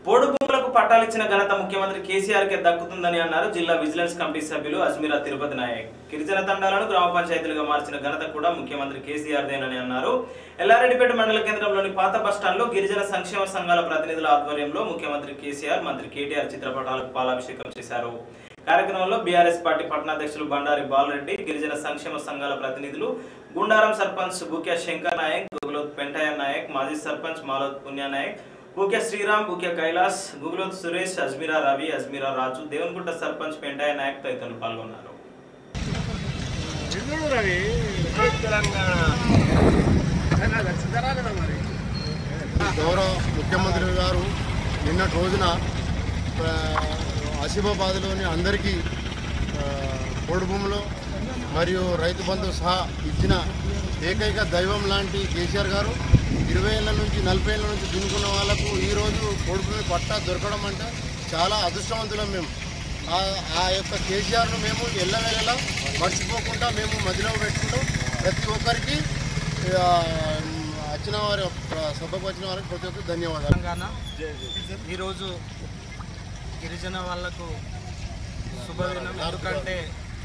పోడు భూములకు పట్టాలిచ్చిన ఘనత ముఖ్యమంత్రి కేసీఆర్ కే దక్కుతుందని అన్నారు జిల్లా విజిలెన్స్ కమిటీ సభ్యులు అజ్మీరా తిరుపతి నాయక్ గిరిజన తండాలను గ్రామ పంచాయతీలుగా మార్చిన ఘనత కూడా ముఖ్యమంత్రి కేసీఆర్ దేనని అన్నారు ఎల్లారెడ్డిపేట మండల కేంద్రంలోని పాత బస్టాండ్లో గిరిజన సంక్షేమ సంఘాల ప్రతినిధుల ఆధ్వర్యంలో ముఖ్యమంత్రి కేసీఆర్ మంత్రి కేటీఆర్ చిత్రపటాలకు పాలాభిషేకం చేశారు కార్యక్రమంలో బీఆర్ఎస్ పార్టీ పట్టణాధ్యక్షులు బండారి బాలరెడ్డి గిరిజన సంక్షేమ సంఘాల ప్రతినిధులు గుండారం సర్పంచ్ బుక్య శంకర్ నాయక్ గుగులోత్ పెంటయ్య నాయక్ మాజీ సర్పంచ్ మాలోత్ పుణ్య నాయక్ బుక్య శ్రీరామ్ బుక్య కైలాస్ గుగులోత్ సురేష్ అజ్మీరా రవి అజ్మీరా రాజు దేవునిగుట్ట సర్పంచ్ పెంటయ్య నాయక్ తదితరులు పాల్గొన్నారు గౌరవ ముఖ్యమంత్రి గారు నిన్నటి రోజున ఆ, ఆసిఫాబాద్లోని అందరికీ ఆ, పోడు భూములు మరియు రైతు బంధు సహా ఇచ్చిన ఏకైక దైవం లాంటి కేసీఆర్ గారు ఇరవై ఏళ్ళ నుంచి నలభై ఏళ్ళ నుంచి దున్నుకున్న వాళ్ళకు ఈరోజు పోడు భూమి పట్టా దొరకడం అంటే చాలా అదృష్టవంతులం మేము ఆ- ఆ యొక్క కేసీఆర్ను మేము ఎల్లవేళలా మర్చిపోకుండా మేము మదిలో పెట్టుకుంటాం ప్రతి ఒక్కరికి ఆ, వచ్చిన వారి సభకు వచ్చిన వారికి ప్రతి ఒక్కరికి ధన్యవాదాలు తెలంగాణ ఈరోజు గిరిజన వాళ్లకు శుభదినం ఎందుకంటే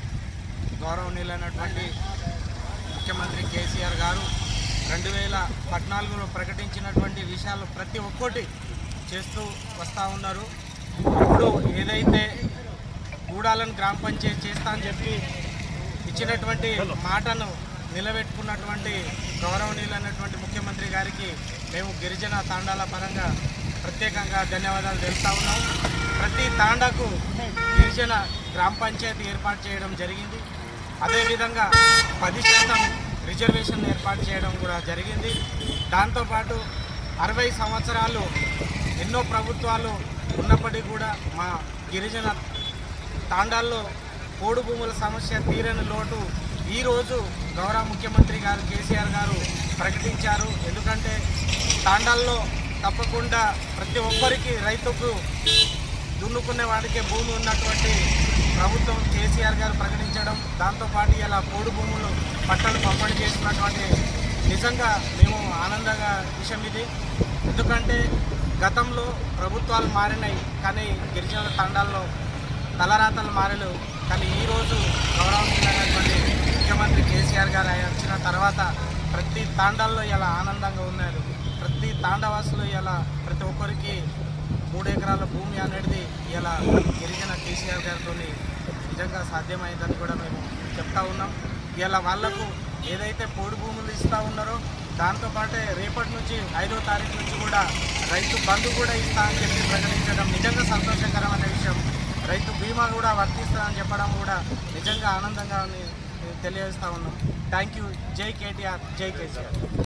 గౌరవనీయులైనటువంటి ముఖ్యమంత్రి కేసీఆర్ గారు రెండు వేల పద్నాలుగులో ప్రకటించినటువంటి విషయాలు ప్రతి ఒక్కటి చేస్తూ వస్తూ ఉన్నారు అప్పుడు ఏదైతే గూడాలను గ్రామ పంచాయతీ చేస్తా అని చెప్పి ఇచ్చినటువంటి మాటను నిలబెట్టుకున్నటువంటి గౌరవనీయులైనటువంటి ముఖ్యమంత్రి గారికి మేము గిరిజన తాండాల పరంగా ప్రత్యేకంగా ధన్యవాదాలు తెలుపుతా ఉన్నాం ప్రతి తాండాకు గిరిజన గ్రామ పంచాయతీ ఏర్పాటు చేయడం జరిగింది అదేవిధంగా పది శాతం రిజర్వేషన్ ఏర్పాటు చేయడం కూడా జరిగింది దాంతోపాటు అరవై సంవత్సరాలు ఎన్నో ప్రభుత్వాలు ఉన్నప్పటికీ కూడా మా గిరిజన తాండాల్లో పోడు భూముల సమస్య తీరని లోటు ఈరోజు గౌరవ ముఖ్యమంత్రి గారు కేసీఆర్ గారు ప్రకటించారు ఎందుకంటే తాండాల్లో తప్పకుండా ప్రతి ఒక్కరికి రైతుకు దున్నుకునే వాడికే భూమి ఉన్నటువంటి ప్రభుత్వం కేసీఆర్ గారు ప్రకటించడం దాంతోపాటు ఇలా పోడు భూములు పట్టాలు పంపిణీ చేసినటువంటి నిజంగా మేము ఆనందంగా విషయం ఇది ఎందుకంటే గతంలో ప్రభుత్వాలు మారినాయి కానీ గిరిజనుల తండాల్లో తలరాతలు మారలేవు కానీ ఈరోజు గౌరవనీయులైనటువంటి ముఖ్యమంత్రి కేసీఆర్ గారు ఆయన వచ్చిన తర్వాత ప్రతి తాండాల్లో ఇలా ఆనందంగా ఉన్నారు ప్రతి తాండవాసులు ఇలా ప్రతి ఒక్కరికి మూడు ఎకరాల భూమి అనేది ఇలా గిరిజన కేసీఆర్ గారితో నిజంగా సాధ్యమైందని కూడా మేము చెప్తా ఉన్నాం ఇలా వాళ్లకు ఏదైతే పోడు భూములు ఇస్తూ ఉన్నారో దాంతోపాటే రేపటి నుంచి ఐదో తారీఖు నుంచి కూడా రైతు బంధు కూడా ఇస్తా అని చెప్పి ప్రకటించడం నిజంగా సంతోషకరమైన విషయం రైతు బీమా కూడా వర్తిస్తుందని చెప్పడం కూడా నిజంగా ఆనందంగా ఉంది తెలియజేస్తా ఉన్నాం థ్యాంక్ యూ జై కేటీఆర్ జై కేసీఆర్